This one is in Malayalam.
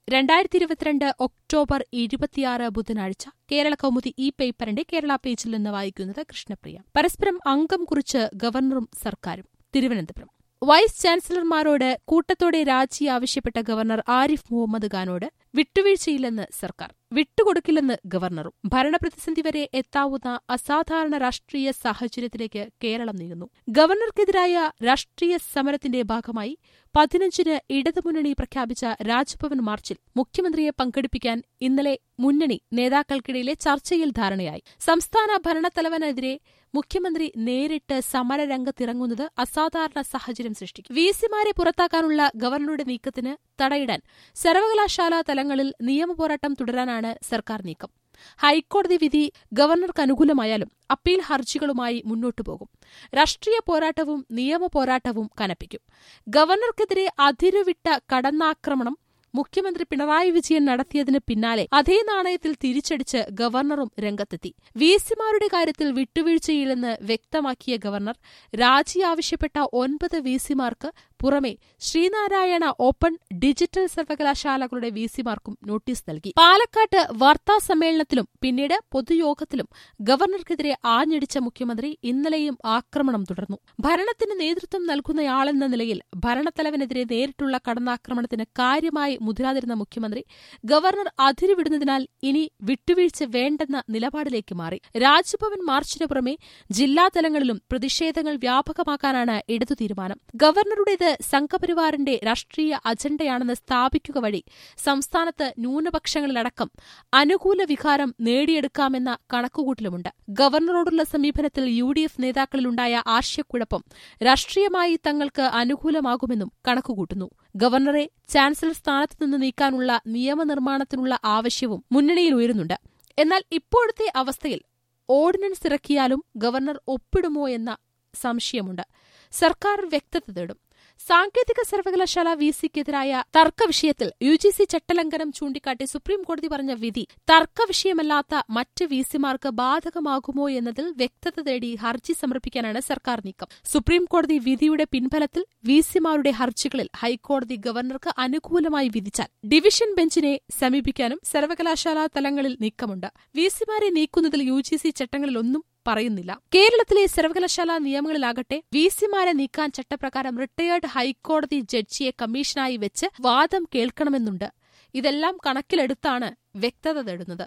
രണ്ടായിരത്തി ഇരുപത്തിരണ്ട് ഒക്ടോബർ ഇരുപത്തിയാറ് ബുധനാഴ്ച കേരള കൗമുദി ഈ പേപ്പറിന്റെ കേരള പേജിൽ നിന്ന് വായിക്കുന്നത് കൃഷ്ണപ്രിയ പരസ്പരം അംഗം കുറിച്ച് ഗവർണറും സർക്കാരും തിരുവനന്തപുരം വൈസ് ചാൻസലർമാരോട് കൂട്ടത്തോടെ രാജി ആവശ്യപ്പെട്ട ഗവർണർ ആരിഫ് മുഹമ്മദ് ഖാനോട് വിട്ടുവീഴ്ചയില്ലെന്ന് സർക്കാർ വിട്ടുകൊടുക്കില്ലെന്ന് ഗവർണറും ഭരണപ്രതിസന്ധി വരെ എത്താവുന്ന അസാധാരണ രാഷ്ട്രീയ സാഹചര്യത്തിലേക്ക് കേരളം നീങ്ങുന്നു ഗവർണർക്കെതിരായ രാഷ്ട്രീയ സമരത്തിന്റെ ഭാഗമായി പതിനഞ്ചിന് ഇടതുമുന്നണി പ്രഖ്യാപിച്ച രാജ്ഭവൻ മാർച്ചിൽ മുഖ്യമന്ത്രിയെ പങ്കെടുപ്പിക്കാൻ ഇന്നലെ മുന്നണി നേതാക്കൾക്കിടയിലെ ചർച്ചയിൽ ധാരണയായി സംസ്ഥാന ഭരണത്തലവനെതിരെ മുഖ്യമന്ത്രി നേരിട്ട് സമരരംഗത്തിറങ്ങുന്നത് അസാധാരണ സാഹചര്യം സൃഷ്ടിക്കും വിസിമാരെ പുറത്താക്കാനുള്ള ഗവർണറുടെ നീക്കത്തിന് തടയിടാൻ സർവകലാശാല തലങ്ങളിൽ നിയമപോരാട്ടം തുടരാനാണ് സർക്കാർ നീക്കം ഹൈക്കോടതി വിധി ഗവർണർക്ക് അനുകൂലമായാലും അപ്പീൽ ഹർജികളുമായി മുന്നോട്ടു പോകും രാഷ്ട്രീയ പോരാട്ടവും നിയമ പോരാട്ടവും കനപ്പിക്കും ഗവർണർക്കെതിരെ അതിരുവിട്ട കടന്നാക്രമണം മുഖ്യമന്ത്രി പിണറായി വിജയൻ നടത്തിയതിന് പിന്നാലെ അതേ നാണയത്തിൽ തിരിച്ചടിച്ച് ഗവർണറും രംഗത്തെത്തി വിസിമാരുടെ കാര്യത്തിൽ വിട്ടുവീഴ്ചയില്ലെന്ന് വ്യക്തമാക്കിയ ഗവർണർ രാജി ആവശ്യപ്പെട്ട ഒൻപത് വിസിമാർക്ക് പുറമെ ശ്രീനാരായണ ഓപ്പൺ ഡിജിറ്റൽ സർവകലാശാലകളുടെ വിസിമാർക്കും നോട്ടീസ് നൽകി പാലക്കാട്ട് വാർത്താ സമ്മേളനത്തിലും പിന്നീട് പൊതുയോഗത്തിലും ഗവർണർക്കെതിരെ ആഞ്ഞടിച്ച മുഖ്യമന്ത്രി ഇന്നലെയും ആക്രമണം തുടർന്നു ഭരണത്തിന് നേതൃത്വം നൽകുന്നയാളെന്ന നിലയിൽ ഭരണത്തലവനെതിരെ നേരിട്ടുള്ള കടന്നാക്രമണത്തിന് കാര്യമായി മുതിരാതിരുന്ന മുഖ്യമന്ത്രി ഗവർണർ അതിരുവിടുന്നതിനാൽ ഇനി വിട്ടുവീഴ്ച വേണ്ടെന്ന നിലപാടിലേക്ക് മാറി രാജ്ഭവൻ മാർച്ചിന് പുറമെ ജില്ലാതലങ്ങളിലും പ്രതിഷേധങ്ങൾ വ്യാപകമാക്കാനാണ് ഇടതു തീരുമാനം ഗവർണറുടേത് സംഘപരിവാറിന്റെ രാഷ്ട്രീയ അജണ്ടയാണെന്ന് സ്ഥാപിക്കുക വഴി സംസ്ഥാനത്ത് ന്യൂനപക്ഷങ്ങളിലടക്കം അനുകൂല വികാരം നേടിയെടുക്കാമെന്ന കണക്കുകൂട്ടലുമുണ്ട് ഗവർണറോടുള്ള സമീപനത്തിൽ യു ഡി എഫ് നേതാക്കളിലുണ്ടായ ആശയക്കുഴപ്പം രാഷ്ട്രീയമായി തങ്ങൾക്ക് അനുകൂലമാകുമെന്നും കണക്കുകൂട്ടുന്നു ഗവർണറെ ചാൻസലർ സ്ഥാനത്ത് നിന്ന് നീക്കാനുള്ള നിയമനിർമ്മാണത്തിനുള്ള ആവശ്യവും മുന്നണിയിൽ ഉയരുന്നുണ്ട് എന്നാൽ ഇപ്പോഴത്തെ അവസ്ഥയിൽ ഓർഡിനൻസ് ഇറക്കിയാലും ഗവർണർ ഒപ്പിടുമോ എന്ന സംശയമുണ്ട് സർക്കാർ വ്യക്തത തേടും സാങ്കേതിക സർവകലാശാല വി സിക്കെതിരായ തർക്കവിഷയത്തിൽ യു ജി സി ചട്ടലംഘനം ചൂണ്ടിക്കാട്ടി സുപ്രീംകോടതി പറഞ്ഞ വിധി തർക്കവിഷയമല്ലാത്ത മറ്റ് വി സിമാർക്ക് ബാധകമാകുമോ എന്നതിൽ വ്യക്തത തേടി ഹർജി സമർപ്പിക്കാനാണ് സർക്കാർ നീക്കം സുപ്രീംകോടതി വിധിയുടെ പിൻഫലത്തിൽ വി സിമാരുടെ ഹർജികളിൽ ഹൈക്കോടതി ഗവർണർക്ക് അനുകൂലമായി വിധിച്ചാൽ ഡിവിഷൻ ബെഞ്ചിനെ സമീപിക്കാനും സർവകലാശാല തലങ്ങളിൽ നീക്കമുണ്ട് വി സിമാരെ നീക്കുന്നതിൽ യു ജി സി ചട്ടങ്ങളിലൊന്നും പറയുന്നില്ല കേരളത്തിലെ സർവകലാശാല നിയമങ്ങളിലാകട്ടെ വിസിമാരെ നീക്കാൻ ചട്ടപ്രകാരം റിട്ടയേർഡ് ഹൈക്കോടതി ജഡ്ജിയെ കമ്മീഷനായി വെച്ച് വാദം കേൾക്കണമെന്നുണ്ട് ഇതെല്ലാം കണക്കിലെടുത്താണ് വ്യക്തത തേടുന്നത്